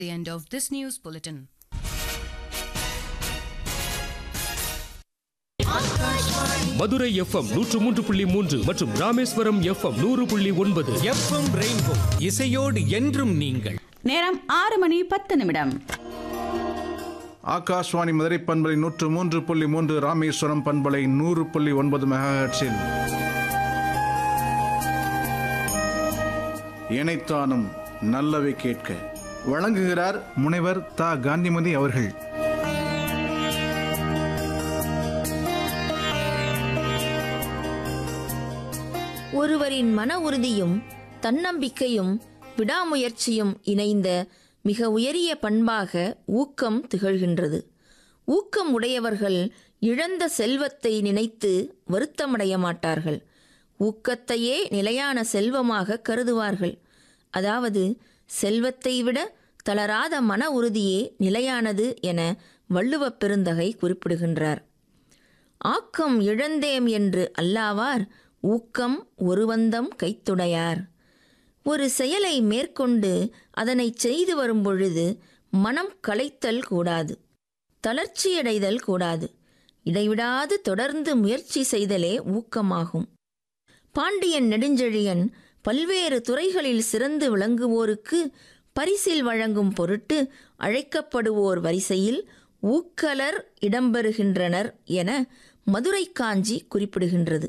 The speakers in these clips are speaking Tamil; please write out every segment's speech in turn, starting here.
The end of this news bulletin. Madurai FM நூற்று மூன்று புள்ளி மூன்று மற்றும் ராமேஸ்வரம் எஃப்எம் நூறு புள்ளி ஒன்பது எஃப்எம் ரெயின்போ இசையோடு என்றும் நீங்கள் நேரம் ஆறு மணி பத்து நிமிடம் ஆகாஷ்வாணி மதுரை பண்பலை நூற்று மூன்று புள்ளி மூன்று ராமேஸ்வரம் பண்பலை நூறு புள்ளி ஒன்பது மெகாஹெட்ஸில் இணைத்தானும் நல்லவை கேட்க வழங்குகிறார் முனைவர் தா காந்திமதி அவர்கள் ஒருவரின் மன உறுதியும் தன்னம்பிக்கையும் விடாமுயற்சியும் இணைந்த மிக உயரிய பண்பாக ஊக்கம் திகழ்கின்றது ஊக்கம் உடையவர்கள் இழந்த செல்வத்தை நினைத்து வருத்தமடைய மாட்டார்கள் ஊக்கத்தையே நிலையான செல்வமாக கருதுவார்கள் அதாவது செல்வத்தை விட தளராத மன உறுதியே நிலையானது என வள்ளுவப் பெருந்தகை குறிப்பிடுகின்றார் ஆக்கம் இழந்தேம் என்று அல்லாவார் ஊக்கம் ஒருவந்தம் கைத்துடையார் ஒரு செயலை மேற்கொண்டு அதனை செய்து வரும் பொழுது மனம் களைத்தல் கூடாது தளர்ச்சியடைதல் கூடாது இடைவிடாது தொடர்ந்து முயற்சி செய்தலே ஊக்கமாகும் பாண்டியன் நெடுஞ்செழியன் பல்வேறு துறைகளில் சிறந்து விளங்குவோருக்கு பரிசில் வழங்கும் பொருட்டு அழைக்கப்படுவோர் வரிசையில் ஊக்கலர் இடம்பெறுகின்றனர் என மதுரை காஞ்சி குறிப்பிடுகின்றது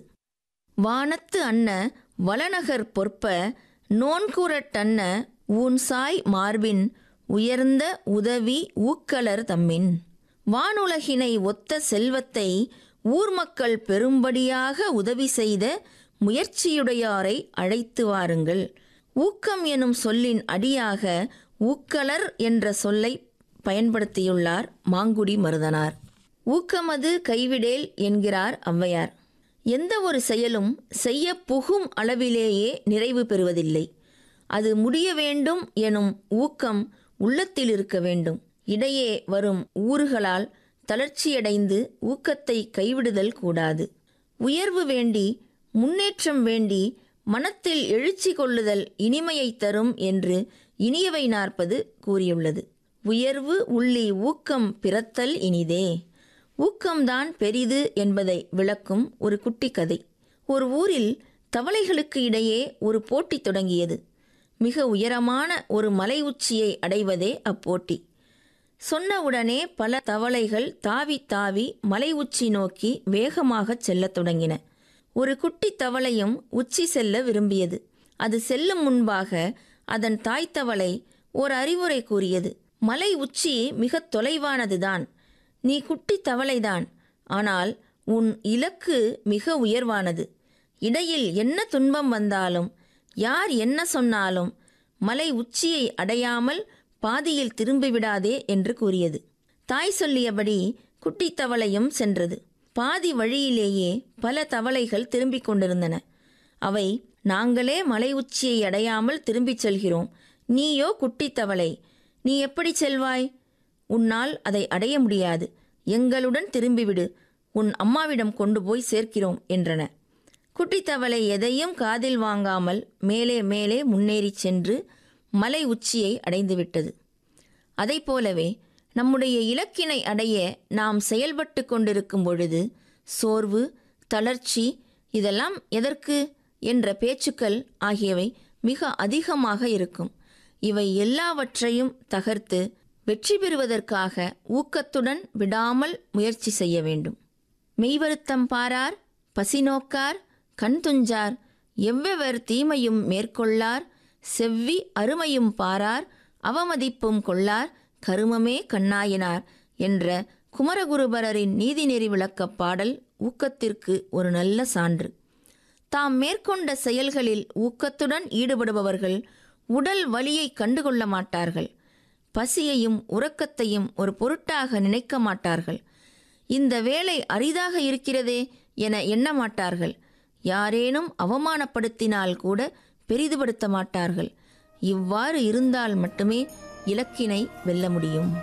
வானத்து அன்ன வளநகர் பொற்ப நோன்கூரட்டன்ன ஊன்சாய் மார்பின் உயர்ந்த உதவி ஊக்கலர் தம்மின் வானுலகினை ஒத்த செல்வத்தை ஊர் மக்கள் பெரும்படியாக உதவி செய்த முயற்சியுடையாரை அழைத்து வாருங்கள் ஊக்கம் எனும் சொல்லின் அடியாக ஊக்கலர் என்ற சொல்லை பயன்படுத்தியுள்ளார் மாங்குடி மருதனார் ஊக்கமது கைவிடேல் என்கிறார் ஔவையார் எந்த ஒரு செயலும் செய்ய புகும் அளவிலேயே நிறைவு பெறுவதில்லை அது முடிய வேண்டும் எனும் ஊக்கம் உள்ளத்தில் இருக்க வேண்டும் இடையே வரும் ஊறுகளால் தளர்ச்சியடைந்து ஊக்கத்தை கைவிடுதல் கூடாது உயர்வு வேண்டி முன்னேற்றம் வேண்டி மனத்தில் எழுச்சி கொள்ளுதல் இனிமையை தரும் என்று இனியவை நாற்பது கூறியுள்ளது உயர்வு உள்ளி ஊக்கம் பிறத்தல் இனிதே ஊக்கம்தான் பெரிது என்பதை விளக்கும் ஒரு குட்டி கதை ஒரு ஊரில் தவளைகளுக்கு இடையே ஒரு போட்டி தொடங்கியது மிக உயரமான ஒரு மலை உச்சியை அடைவதே அப்போட்டி சொன்னவுடனே பல தவளைகள் தாவி தாவி மலை உச்சி நோக்கி வேகமாகச் செல்லத் தொடங்கின ஒரு குட்டி தவளையும் உச்சி செல்ல விரும்பியது அது செல்லும் முன்பாக அதன் தாய் தவளை ஓர் அறிவுரை கூறியது மலை உச்சி மிக தொலைவானதுதான் நீ குட்டி தவளைதான் ஆனால் உன் இலக்கு மிக உயர்வானது இடையில் என்ன துன்பம் வந்தாலும் யார் என்ன சொன்னாலும் மலை உச்சியை அடையாமல் பாதியில் திரும்பிவிடாதே என்று கூறியது தாய் சொல்லியபடி குட்டி தவளையும் சென்றது பாதி வழியிலேயே பல தவளைகள் திரும்பிக் கொண்டிருந்தன அவை நாங்களே மலை உச்சியை அடையாமல் திரும்பிச் செல்கிறோம் நீயோ குட்டி தவளை நீ எப்படி செல்வாய் உன்னால் அதை அடைய முடியாது எங்களுடன் திரும்பிவிடு உன் அம்மாவிடம் கொண்டு போய் சேர்க்கிறோம் என்றன குட்டி தவளை எதையும் காதில் வாங்காமல் மேலே மேலே முன்னேறிச் சென்று மலை உச்சியை அடைந்துவிட்டது அதைப் போலவே நம்முடைய இலக்கினை அடைய நாம் செயல்பட்டு கொண்டிருக்கும் பொழுது சோர்வு தளர்ச்சி இதெல்லாம் எதற்கு என்ற பேச்சுக்கள் ஆகியவை மிக அதிகமாக இருக்கும் இவை எல்லாவற்றையும் தகர்த்து வெற்றி பெறுவதற்காக ஊக்கத்துடன் விடாமல் முயற்சி செய்ய வேண்டும் மெய்வருத்தம் பாரார் பசி நோக்கார் கண் துஞ்சார் எவ்வெவர் தீமையும் மேற்கொள்ளார் செவ்வி அருமையும் பாரார் அவமதிப்பும் கொள்ளார் கருமமே கண்ணாயினார் என்ற குமரகுருபரரின் நீதிநெறி விளக்கப் பாடல் ஊக்கத்திற்கு ஒரு நல்ல சான்று தாம் மேற்கொண்ட செயல்களில் ஊக்கத்துடன் ஈடுபடுபவர்கள் உடல் வலியை கண்டுகொள்ள மாட்டார்கள் பசியையும் உறக்கத்தையும் ஒரு பொருட்டாக நினைக்க மாட்டார்கள் இந்த வேலை அரிதாக இருக்கிறதே என எண்ண மாட்டார்கள் யாரேனும் அவமானப்படுத்தினால் கூட பெரிதுபடுத்த மாட்டார்கள் இவ்வாறு இருந்தால் மட்டுமே இலக்கினை வெல்ல முடியும்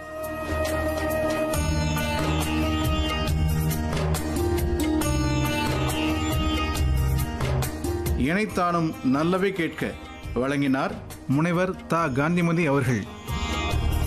இணைத்தானும் நல்லவை கேட்க வழங்கினார் முனைவர் தா காந்திமதி அவர்கள்